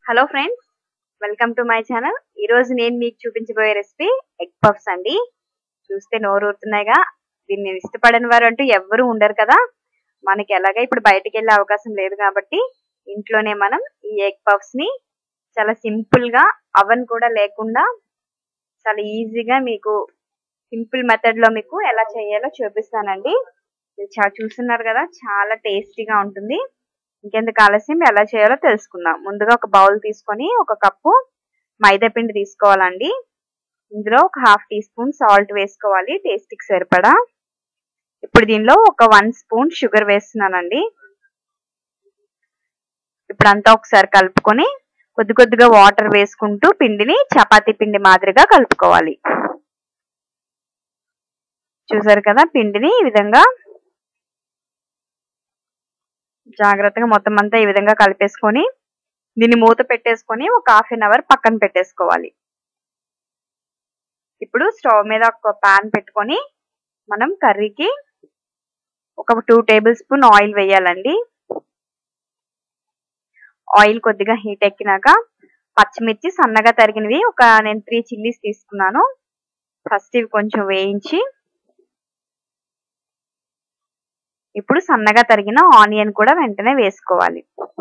hello friends welcome to my channel ఈ రోజు నేను మీకు చూపించబోయే రెసిపీ ఎగ్ పఫ్స్ అండి చూస్తే నోరు ఊరుతున్నాయిగా దీన్ని ఇష్టపడని వారు అంటూ ఎవ్వరూ ఉండరు కదా మనకి ఎలాగ ఇప్పుడు బయటికి వెళ్ళే అవకాశం లేదు కాబట్టి ఇంట్లోనే మనం ఈ ఎగ్ పఫ్స్ ని చాలా సింపుల్ గా అవన్ కూడా లేకుండా చాలా ఈజీగా మీకు సింపుల్ మెథడ్ లో మీకు ఎలా చేయాలో చూపిస్తానండి ఇది చా చూస్తున్నారు కదా చాలా టేస్టీగా ఉంటుంది ఇంకెందుకు ఆలస్యం ఎలా చేయాలో తెలుసుకుందాం ముందుగా ఒక బౌల్ తీసుకొని ఒక కప్పు మైదా పిండి తీసుకోవాలండి ఇందులో ఒక హాఫ్ టీ స్పూన్ సాల్ట్ వేసుకోవాలి టేస్ట్కి సరిపడా ఇప్పుడు దీనిలో ఒక వన్ స్పూన్ షుగర్ వేస్తున్నానండి ఇప్పుడు అంతా ఒకసారి కలుపుకొని కొద్ది కొద్దిగా వాటర్ వేసుకుంటూ పిండిని చపాతీ పిండి మాదిరిగా కలుపుకోవాలి చూసారు కదా పిండిని ఈ విధంగా జాగ్రత్తగా మొత్తం అంతా ఈ విధంగా కలిపేసుకొని దీన్ని మూత పెట్టేసుకొని ఒక హాఫ్ అన్ అవర్ పక్కన పెట్టేసుకోవాలి ఇప్పుడు స్టవ్ మీద ఒక పాన్ పెట్టుకొని మనం కర్రీకి ఒక టూ టేబుల్ స్పూన్ ఆయిల్ వేయాలండి ఆయిల్ కొద్దిగా హీట్ ఎక్కినాక పచ్చిమిర్చి సన్నగా తరిగినవి ఒక నేను త్రీ చిల్లీస్ తీసుకున్నాను ఫస్ట్ ఇవి కొంచెం వేయించి ఇప్పుడు సన్నగా తరిగిన ఆనియన్ కూడా వెంటనే వేసుకోవాలి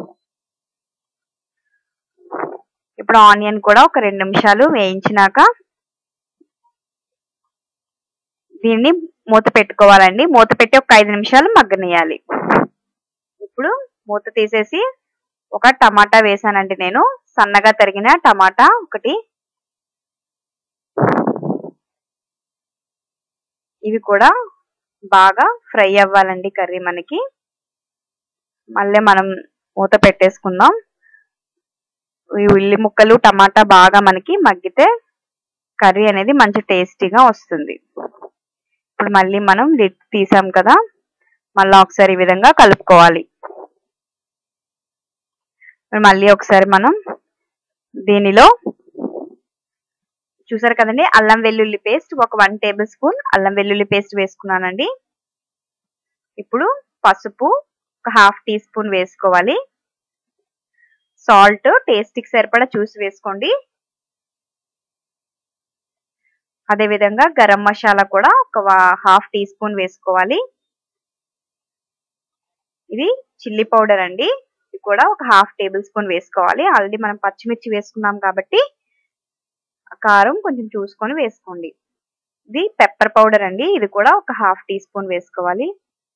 ఇప్పుడు ఆనియన్ కూడా ఒక రెండు నిమిషాలు వేయించినాక దీన్ని మూత పెట్టుకోవాలండి మూత పెట్టి ఒక ఐదు నిమిషాలు మగ్గనియాలి ఇప్పుడు మూత తీసేసి ఒక టమాటా వేసానండి నేను సన్నగా తరిగిన టమాటా ఒకటి ఇవి కూడా బాగా ఫ్రై అవ్వాలండి కర్రీ మనకి మళ్ళీ మనం మూత పెట్టేసుకుందాం ఈ ఉల్లి ముక్కలు టమాటా బాగా మనకి మగ్గితే కర్రీ అనేది మంచి టేస్టీగా వస్తుంది ఇప్పుడు మళ్ళీ మనం లిడ్ తీసాం కదా మళ్ళీ ఒకసారి ఈ విధంగా కలుపుకోవాలి మళ్ళీ ఒకసారి మనం దీనిలో చూసారు కదండి అల్లం వెల్లుల్లి పేస్ట్ ఒక వన్ టేబుల్ స్పూన్ అల్లం వెల్లుల్లి పేస్ట్ వేసుకున్నానండి ఇప్పుడు పసుపు ఒక హాఫ్ టీ స్పూన్ వేసుకోవాలి సాల్ట్ టేస్ట్కి సరిపడా చూసి వేసుకోండి అదేవిధంగా గరం మసాలా కూడా ఒక హాఫ్ టీ స్పూన్ వేసుకోవాలి ఇది చిల్లీ పౌడర్ అండి ఇది కూడా ఒక హాఫ్ టేబుల్ స్పూన్ వేసుకోవాలి ఆల్రెడీ మనం పచ్చిమిర్చి వేసుకున్నాం కాబట్టి కారం కొంచెం చూసుకొని వేసుకోండి ఇది పెప్పర్ పౌడర్ అండి ఇది కూడా ఒక హాఫ్ టీ స్పూన్ వేసుకోవాలి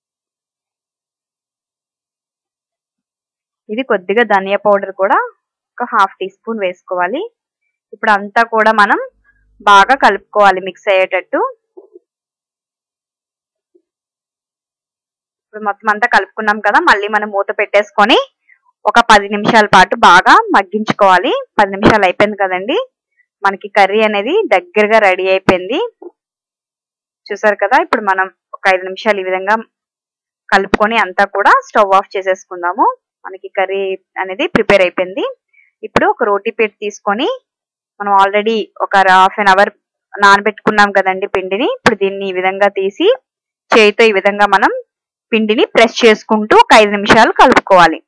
ఇది కొద్దిగా ధనియా పౌడర్ కూడా ఒక హాఫ్ టీ స్పూన్ వేసుకోవాలి ఇప్పుడు అంతా కూడా మనం బాగా కలుపుకోవాలి మిక్స్ అయ్యేటట్టు ఇప్పుడు మొత్తం అంతా కలుపుకున్నాం కదా మళ్ళీ మనం మూత పెట్టేసుకొని ఒక పది నిమిషాల పాటు బాగా మగ్గించుకోవాలి పది నిమిషాలు అయిపోయింది కదండి మనకి కర్రీ అనేది దగ్గరగా రెడీ అయిపోయింది చూసారు కదా ఇప్పుడు మనం ఒక ఐదు నిమిషాలు ఈ విధంగా కలుపుకొని అంతా కూడా స్టవ్ ఆఫ్ చేసేసుకుందాము మనకి కర్రీ అనేది ప్రిపేర్ అయిపోయింది ఇప్పుడు ఒక రోటీ పీట్ తీసుకొని మనం ఆల్రెడీ ఒక హాఫ్ అన్ అవర్ నానబెట్టుకున్నాం కదండి పిండిని ఇప్పుడు దీన్ని ఈ విధంగా తీసి చేయితో ఈ విధంగా మనం పిండిని ప్రెస్ చేసుకుంటూ ఒక ఐదు నిమిషాలు కలుపుకోవాలి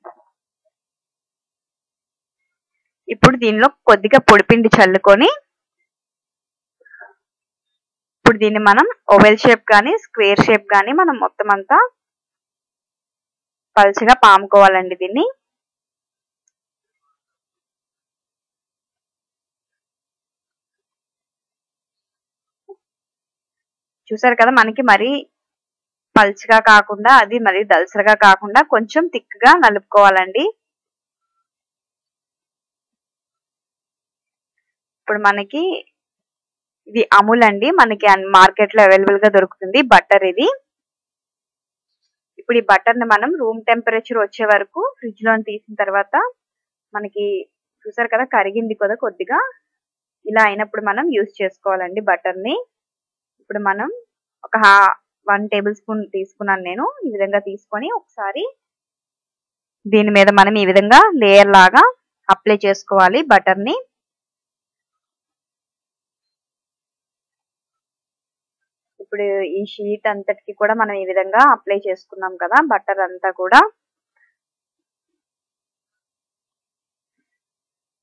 ఇప్పుడు దీనిలో కొద్దిగా పొడిపిండి చల్లుకొని ఇప్పుడు దీన్ని మనం ఓవెల్ షేప్ కానీ స్క్వేర్ షేప్ కానీ మనం మొత్తం అంతా పలుచగా పాముకోవాలండి దీన్ని చూసారు కదా మనకి మరీ పల్చగా కాకుండా అది మరీ దలసరగా కాకుండా కొంచెం థిక్గా నలుపుకోవాలండి ఇప్పుడు మనకి ఇది అమూల్ అండి మనకి మార్కెట్ లో అవైలబుల్ గా దొరుకుతుంది బటర్ ఇది ఇప్పుడు ఈ బటర్ ని మనం రూమ్ టెంపరేచర్ వచ్చే వరకు ఫ్రిడ్జ్ లో తీసిన తర్వాత మనకి చూసారు కదా కరిగింది కదా కొద్దిగా ఇలా అయినప్పుడు మనం యూజ్ చేసుకోవాలండి బటర్ ని ఇప్పుడు మనం ఒక వన్ టేబుల్ స్పూన్ తీసుకున్నాను నేను ఈ విధంగా తీసుకొని ఒకసారి దీని మీద మనం ఈ విధంగా లేయర్ లాగా అప్లై చేసుకోవాలి బటర్ ని ఇప్పుడు ఈ షీట్ అంతటికి కూడా మనం ఈ విధంగా అప్లై చేసుకున్నాం కదా బటర్ అంతా కూడా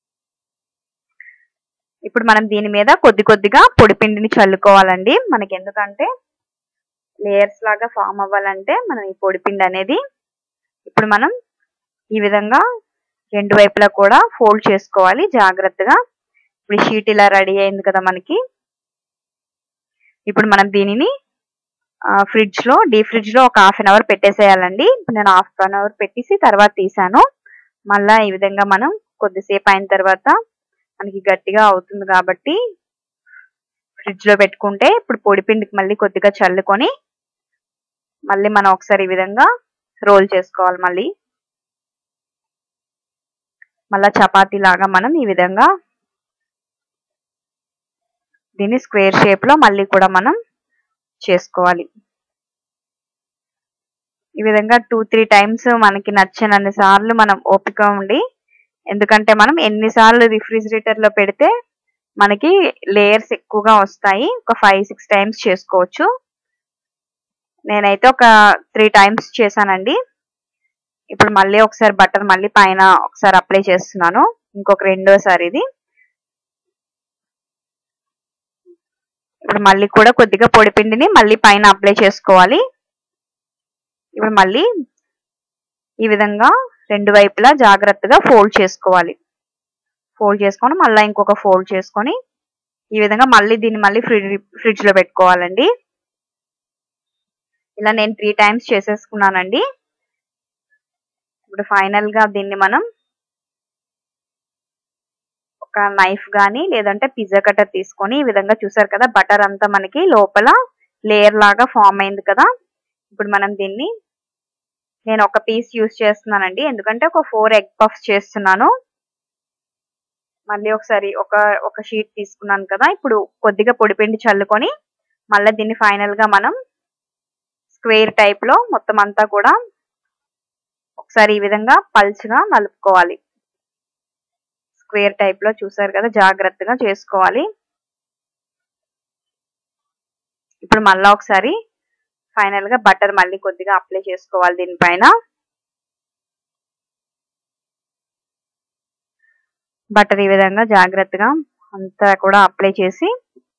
ఇప్పుడు మనం దీని మీద కొద్ది కొద్దిగా పొడి పిండిని చల్లుకోవాలండి మనకి ఎందుకంటే లేయర్స్ లాగా ఫామ్ అవ్వాలంటే మనం ఈ పొడి పిండి అనేది ఇప్పుడు మనం ఈ విధంగా రెండు వైపులా కూడా ఫోల్డ్ చేసుకోవాలి జాగ్రత్తగా ఇప్పుడు షీట్ ఇలా రెడీ అయింది కదా మనకి ఇప్పుడు మనం దీనిని ఫ్రిడ్జ్ లో డీప్ ఫ్రిడ్జ్ లో ఒక హాఫ్ అన్ అవర్ పెట్టేసేయాలండి నేను హాఫ్ అన్ అవర్ పెట్టేసి తర్వాత తీసాను మళ్ళా ఈ విధంగా మనం కొద్దిసేపు అయిన తర్వాత మనకి గట్టిగా అవుతుంది కాబట్టి ఫ్రిడ్జ్ లో పెట్టుకుంటే ఇప్పుడు పొడి పిండికి మళ్ళీ కొద్దిగా చల్లుకొని మళ్ళీ మనం ఒకసారి ఈ విధంగా రోల్ చేసుకోవాలి మళ్ళీ మళ్ళా చపాతీ లాగా మనం ఈ విధంగా దీన్ని స్క్వేర్ షేప్ లో మళ్ళీ కూడా మనం చేసుకోవాలి ఈ విధంగా టూ త్రీ టైమ్స్ మనకి నచ్చినన్ని సార్లు మనం ఓపిక ఉండి ఎందుకంటే మనం ఎన్నిసార్లు రిఫ్రిజిరేటర్ లో పెడితే మనకి లేయర్స్ ఎక్కువగా వస్తాయి ఒక ఫైవ్ సిక్స్ టైమ్స్ చేసుకోవచ్చు నేనైతే ఒక త్రీ టైమ్స్ చేశానండి ఇప్పుడు మళ్ళీ ఒకసారి బటర్ మళ్ళీ పైన ఒకసారి అప్లై చేస్తున్నాను ఇంకొక రెండోసారి ఇది ఇప్పుడు మళ్ళీ కూడా కొద్దిగా పొడి పిండిని మళ్ళీ పైన అప్లై చేసుకోవాలి ఇప్పుడు మళ్ళీ ఈ విధంగా రెండు వైపులా జాగ్రత్తగా ఫోల్డ్ చేసుకోవాలి ఫోల్డ్ చేసుకొని మళ్ళీ ఇంకొక ఫోల్డ్ చేసుకొని ఈ విధంగా మళ్ళీ దీన్ని మళ్ళీ ఫ్రిడ్జ్ ఫ్రిడ్జ్ లో పెట్టుకోవాలండి ఇలా నేను త్రీ టైమ్స్ చేసేసుకున్నానండి ఇప్పుడు ఫైనల్ గా దీన్ని మనం ఒక నైఫ్ గానీ లేదంటే పిజ్జా కటర్ తీసుకొని ఈ విధంగా చూసారు కదా బటర్ అంతా మనకి లోపల లేయర్ లాగా ఫామ్ అయింది కదా ఇప్పుడు మనం దీన్ని నేను ఒక పీస్ యూస్ చేస్తున్నానండి ఎందుకంటే ఒక ఫోర్ ఎగ్ పఫ్స్ చేస్తున్నాను మళ్ళీ ఒకసారి ఒక ఒక షీట్ తీసుకున్నాను కదా ఇప్పుడు కొద్దిగా పొడిపిండి చల్లుకొని మళ్ళీ దీన్ని ఫైనల్ గా మనం స్క్వేర్ టైప్ లో మొత్తం అంతా కూడా ఒకసారి ఈ విధంగా పల్చగా నలుపుకోవాలి స్క్వేర్ టైప్ లో చూసారు కదా జాగ్రత్తగా చేసుకోవాలి ఇప్పుడు మళ్ళా ఒకసారి ఫైనల్ గా బటర్ మళ్ళీ కొద్దిగా అప్లై చేసుకోవాలి దీనిపైన బటర్ ఈ విధంగా జాగ్రత్తగా అంతా కూడా అప్లై చేసి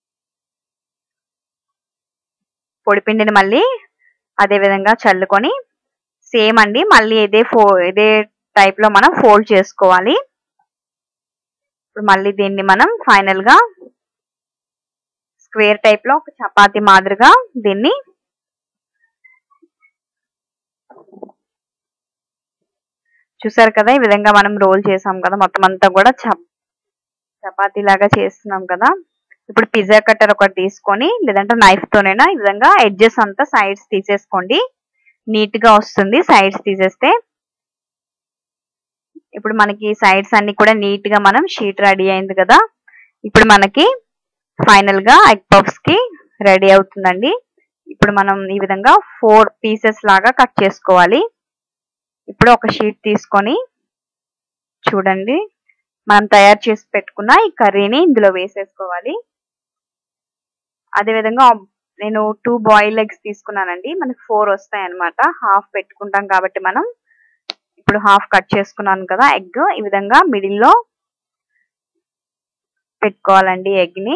పొడిపిండిని మళ్ళీ అదే విధంగా చల్లుకొని సేమ్ అండి మళ్ళీ ఇదే ఫో ఇదే టైప్ లో మనం ఫోల్డ్ చేసుకోవాలి ఇప్పుడు మళ్ళీ దీన్ని మనం ఫైనల్ గా స్క్వేర్ టైప్ లో ఒక చపాతి మాదిరిగా దీన్ని చూసారు కదా ఈ విధంగా మనం రోల్ చేసాం కదా మొత్తం అంతా కూడా చపాతీ లాగా చేస్తున్నాం కదా ఇప్పుడు పిజ్జా కట్టర్ ఒకటి తీసుకొని లేదంటే నైఫ్ తోనైనా ఈ విధంగా ఎడ్జెస్ అంతా సైడ్స్ తీసేసుకోండి నీట్ గా వస్తుంది సైడ్స్ తీసేస్తే ఇప్పుడు మనకి సైడ్స్ అన్ని కూడా నీట్ గా మనం షీట్ రెడీ అయింది కదా ఇప్పుడు మనకి ఫైనల్ గా ఎగ్ పఫ్స్ కి రెడీ అవుతుందండి ఇప్పుడు మనం ఈ విధంగా ఫోర్ పీసెస్ లాగా కట్ చేసుకోవాలి ఇప్పుడు ఒక షీట్ తీసుకొని చూడండి మనం తయారు చేసి పెట్టుకున్న ఈ కర్రీని ఇందులో వేసేసుకోవాలి అదేవిధంగా నేను టూ బాయిల్ ఎగ్స్ తీసుకున్నానండి మనకి ఫోర్ వస్తాయి అనమాట హాఫ్ పెట్టుకుంటాం కాబట్టి మనం ఇప్పుడు హాఫ్ కట్ చేసుకున్నాను కదా ఎగ్ ఈ విధంగా మిడిల్లో పెట్టుకోవాలండి ఎగ్ని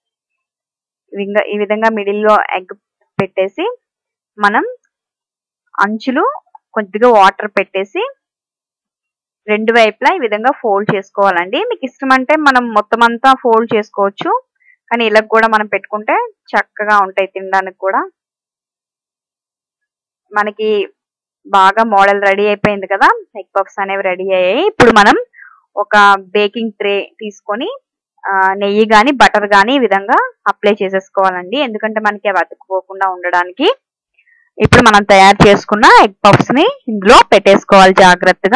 ఈ విధంగా మిడిల్లో ఎగ్ పెట్టేసి మనం అంచులు కొద్దిగా వాటర్ పెట్టేసి రెండు వైపులా ఈ విధంగా ఫోల్డ్ చేసుకోవాలండి మీకు ఇష్టం అంటే మనం మొత్తం అంతా ఫోల్డ్ చేసుకోవచ్చు కానీ ఇలా కూడా మనం పెట్టుకుంటే చక్కగా ఉంటాయి తినడానికి కూడా మనకి బాగా మోడల్ రెడీ అయిపోయింది కదా ఎగ్ పఫ్స్ అనేవి రెడీ అయ్యాయి ఇప్పుడు మనం ఒక బేకింగ్ ట్రే తీసుకొని నెయ్యి కానీ బటర్ కానీ ఈ విధంగా అప్లై చేసేసుకోవాలండి ఎందుకంటే మనకి అవి అతుక్కుపోకుండా ఉండడానికి ఇప్పుడు మనం తయారు చేసుకున్న ఎగ్ పఫ్స్ ని ఇందులో పెట్టేసుకోవాలి జాగ్రత్తగా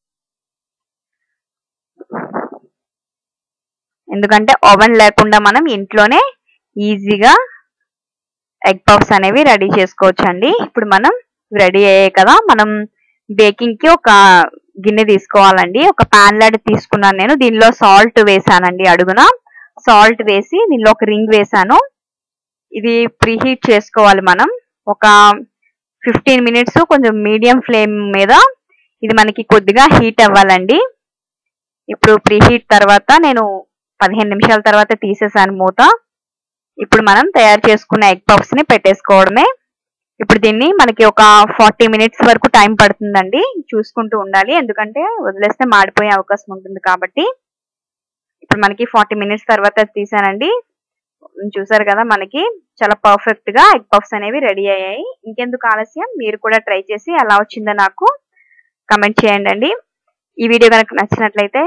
ఎందుకంటే ఓవెన్ లేకుండా మనం ఇంట్లోనే ఈజీగా ఎగ్ పఫ్స్ అనేవి రెడీ చేసుకోవచ్చు అండి ఇప్పుడు మనం రెడీ అయ్యాయి కదా మనం బేకింగ్ కి ఒక గిన్నె తీసుకోవాలండి ఒక పాన్ లాంటి తీసుకున్నాను నేను దీనిలో సాల్ట్ వేసానండి అడుగున సాల్ట్ వేసి దీనిలో ఒక రింగ్ వేసాను ఇది ప్రీహీట్ చేసుకోవాలి మనం ఒక ఫిఫ్టీన్ మినిట్స్ కొంచెం మీడియం ఫ్లేమ్ మీద ఇది మనకి కొద్దిగా హీట్ అవ్వాలండి ఇప్పుడు ప్రీహీట్ తర్వాత నేను పదిహేను నిమిషాల తర్వాత తీసేసాను మూత ఇప్పుడు మనం తయారు చేసుకున్న ఎగ్ పఫ్స్ ని పెట్టేసుకోవడమే ఇప్పుడు దీన్ని మనకి ఒక ఫార్టీ మినిట్స్ వరకు టైం పడుతుందండి చూసుకుంటూ ఉండాలి ఎందుకంటే వదిలేస్తే మాడిపోయే అవకాశం ఉంటుంది కాబట్టి ఇప్పుడు మనకి ఫార్టీ మినిట్స్ తర్వాత తీసానండి చూసారు కదా మనకి చాలా పర్ఫెక్ట్ గా ఎగ్ పఫ్స్ అనేవి రెడీ అయ్యాయి ఇంకెందుకు ఆలస్యం మీరు కూడా ట్రై చేసి ఎలా వచ్చిందో నాకు కమెంట్ చేయండి ఈ వీడియో కనుక నచ్చినట్లయితే